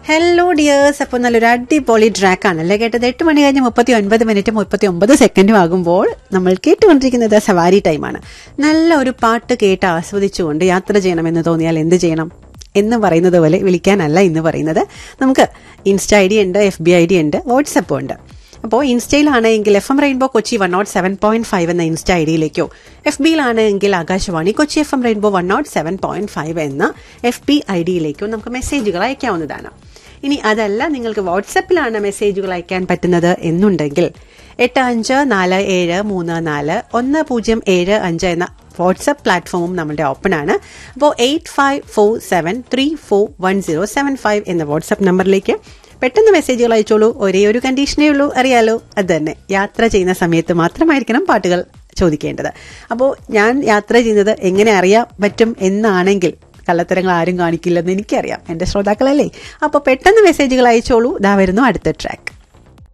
hello dears അപ്പോൾ നല്ലൊരു അടിപൊളി ട്രാക്ക് ആണല്ലേ കേട്ടത് എട്ട് മണി കഴിഞ്ഞ് മുപ്പത്തി ഒൻപത് മിനിറ്റ് മുപ്പത്തി ഒമ്പത് സെക്കൻഡും ആകുമ്പോൾ നമ്മൾ കേട്ടുകൊണ്ടിരിക്കുന്നത് സവാരി ടൈമാണ് നല്ല ഒരു പാട്ട് കേട്ട് ആസ്വദിച്ചുകൊണ്ട് യാത്ര ചെയ്യണമെന്ന് തോന്നിയാൽ എന്ത് ചെയ്യണം എന്ന് പറയുന്നത് പോലെ വിളിക്കാനല്ല ഇന്ന് പറയുന്നത് നമുക്ക് ഇൻസ്റ്റ ഐ ഡി ഉണ്ട് എഫ് ബി ഐ ഡി ഉണ്ട് വാട്സപ്പും ഉണ്ട് അപ്പോൾ ഇൻസ്റ്റയിലാണെങ്കിൽ F M Rainbow Kochi one nought seven point five എന്ന ഇൻസ്റ്റ ഐ ഡിയിലേക്കോ എഫ് ബിയിലാണെങ്കിൽ Akashvani Kochi F M Rainbow one nought seven point five എന്ന എഫ് ബി ഐ ഡിയിലേക്കോ നമുക്ക് മെസ്സേജുകൾ അയക്കാവുന്നതാണ് ഇനി അതല്ല നിങ്ങൾക്ക് വാട്സപ്പിലാണ് മെസ്സേജുകൾ അയക്കാൻ പറ്റുന്നത് എന്നുണ്ടെങ്കിൽ എട്ട് അഞ്ച് നാല് ഏഴ് മൂന്ന് നാല് ഒന്ന് പൂജ്യം ഏഴ് അഞ്ച് എന്ന വാട്സപ്പ് പ്ലാറ്റ്ഫോമും നമ്മുടെ ഓപ്പൺ ആണ് അപ്പോൾ eight five four seven three four one zero seven five എന്ന വാട്സപ്പ് നമ്പറിലേക്ക് പെട്ടെന്ന് മെസ്സേജുകൾ അയച്ചോളൂ ഒരേ ഒരു കണ്ടീഷനേ ഉള്ളൂ അറിയാലോ അത് തന്നെ യാത്ര ചെയ്യുന്ന സമയത്ത് മാത്രമായിരിക്കണം പാട്ടുകൾ ചോദിക്കേണ്ടത് അപ്പോൾ ഞാൻ യാത്ര ചെയ്യുന്നത് എങ്ങനെ അറിയാൻ പറ്റും എന്നാണെങ്കിൽ കള്ളത്തരങ്ങൾ ആരും കാണിക്കില്ലെന്ന് എനിക്കറിയാം എൻ്റെ ശ്രോതാക്കളല്ലേ അപ്പോൾ പെട്ടെന്ന് മെസ്സേജുകൾ അയച്ചോളൂ ഇതാ വരുന്നു അടുത്ത ട്രാക്ക്